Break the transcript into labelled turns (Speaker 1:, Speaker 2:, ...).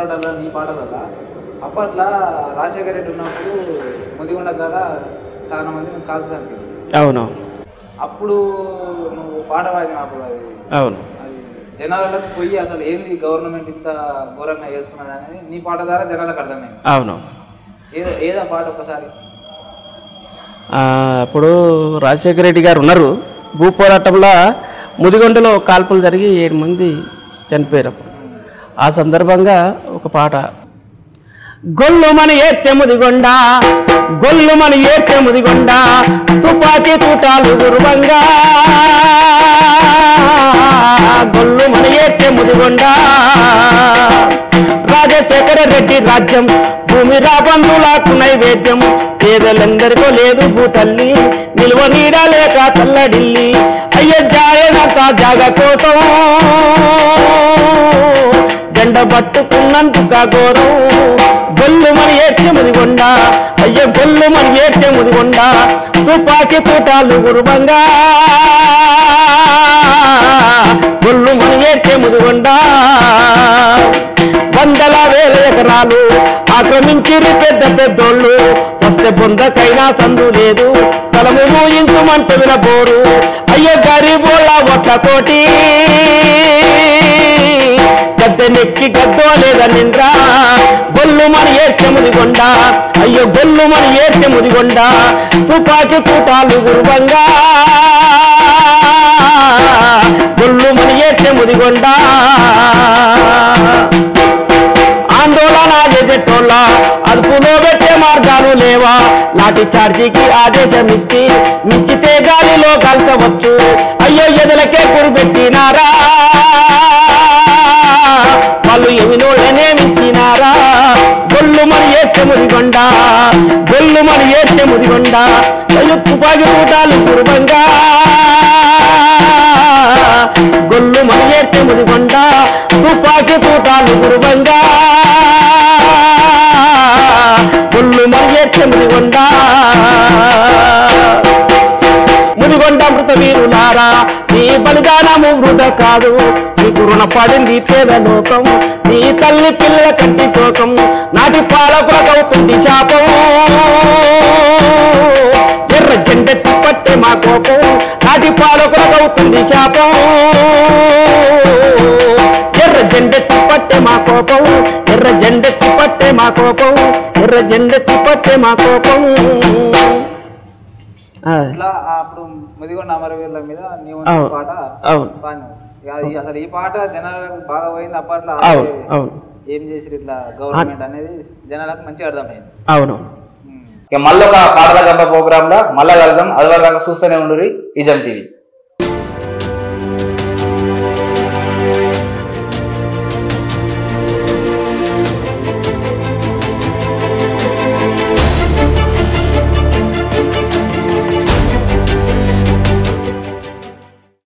Speaker 1: పోరాటాల నీ పాటల అప్పట్లో రాజశేఖర రెడ్డి ఉన్నప్పుడు ముదిగుండ కాడ చాలా మందిని కాల్చి చంపిండు
Speaker 2: అవును
Speaker 1: అప్పుడు నువ్వు పాట పాడినప్పుడు అది
Speaker 2: అవును
Speaker 1: అది జనాలకు పోయి అసలు ఏంది గవర్నమెంట్ ఇంత ఘోరంగా చేస్తున్నది అనేది నీ పాట ద్వారా జనాలకు అర్థమైంది
Speaker 2: అవును
Speaker 1: ఏదో ఏదో పాట ఒకసారి
Speaker 2: ఆ, అప్పుడు రాజశేఖర రెడ్డి గారు ఉన్నారు భూ పోరాటంలో ముదిగొండలో కాల్పులు జరిగి ఏడు మంది చనిపోయారు అప్పుడు ఆ సందర్భంగా ఒక పాట గొల్లు మన ఏర్చె ముదిగొండ గొల్లు మన ఏర్చె ముదిగొండ తుపాకీ తూటాలు గురువంగా గొల్లు మన ఏర్చె ముదిగొండ రాజశేఖర రెడ్డి రాజ్యం భూమి రాబంధులకు నైవేద్యం పేదలందరికో లేదు భూతల్లి నిల్వ నీడ లేక తల్లడిల్లి అయ్యజ్జాయనంత జాగ కోసం జెండ పట్టుకున్నందుక ఘోరం గొల్లు మరి ఏడ్చే ముదిగొండ అయ్యో గొల్లు మరి ఏడ్చే ముదిగొండ తుపాకీ తూటాలు గురుబంగా గొల్లు మరి ఏడ్చే ముదిగొండ వందల వేల ఎకరాలు ఆక్రమించిరి పెద్ద పెద్దోళ్ళు వస్తే బొందకైనా సందు లేదు స్థలము మూయించుమంటూ వినబోరు అయ్యో గరీబోళ్ళ ఒట్లతోటి గద్దె నెక్కి గద్దో లేదా నిండ్రా గొల్లు మన ఏడ్చె ముదిగొండ అయ్యో గొల్లు మన ఏడ్చె ముదిగొండ తుపాకి తూటాలు గురువంగా గొల్లు మన ఏడ్చె ముదిగొండ ఆందోళన చేసేటోళ్ళ అదుపులో పెట్టే మార్గాలు లేవా లాఠీ చార్జీకి ఆదేశం ఇచ్చి మించితే గాలిలో కలసవచ్చు అయ్యో ఎదులకే కురిపెట్టినారా వాళ్ళు ఎవినోళ్ళనే మించినారా గొల్లు మరి ఏడ్చె ముదిగొండ గొల్లు మరి ఏడ్చె ముదిగొండ అయ్యో తుపాకి కూటాలు కురుబంగా గొల్లు మరి ఏడ్చె ముదిగొండ తుపాకి తూటాలు గురుబంగా గొల్లు మరి ఏడ్చె ముదిగొండ ముదిగొండ మృత వీరులారా నీ బలిదానము వృధ కాదు నీకు రుణపడింది పేద లోకం నీ తల్లి పిల్లల కంటి శోకం నాటి పాలకులకవుతుంది శాపం ఎర్ర జెండెత్తి పట్టే మా కోపం నాటి పాలకులకవుతుంది శాపం ఎర్ర జెండెత్తి పట్టే మా కోపం ఎర్ర జెండెత్తి పట్టే మా కోపం ఎర్ర జెండెత్తి పట్టే మా కోపం ఆ,
Speaker 1: ఇట్లా అప్పుడు ముదిగొండ అమరవీరుల మీద నీ వంతు
Speaker 2: అవును.
Speaker 1: పాట
Speaker 2: అవును
Speaker 1: పాడినావు. ఇక అది అసలు ఈ పాట జనాలకు బాగా పోయింది అప్పట్లో
Speaker 2: అవును
Speaker 1: అదే
Speaker 2: అవును
Speaker 1: ఏం చేసిరు ఇట్లా గవర్నమెంట్ అనేది జనాలకు మంచిగా అర్థమైంది
Speaker 2: అవును
Speaker 1: ఉమ్.
Speaker 3: ఇక మళ్ళీ ఒక పాటల గంప ప్రోగ్రామ్ లో మళ్ళా కలుద్దాం అది వరకు చూస్తూనే ఉండు ఇజం టీవీ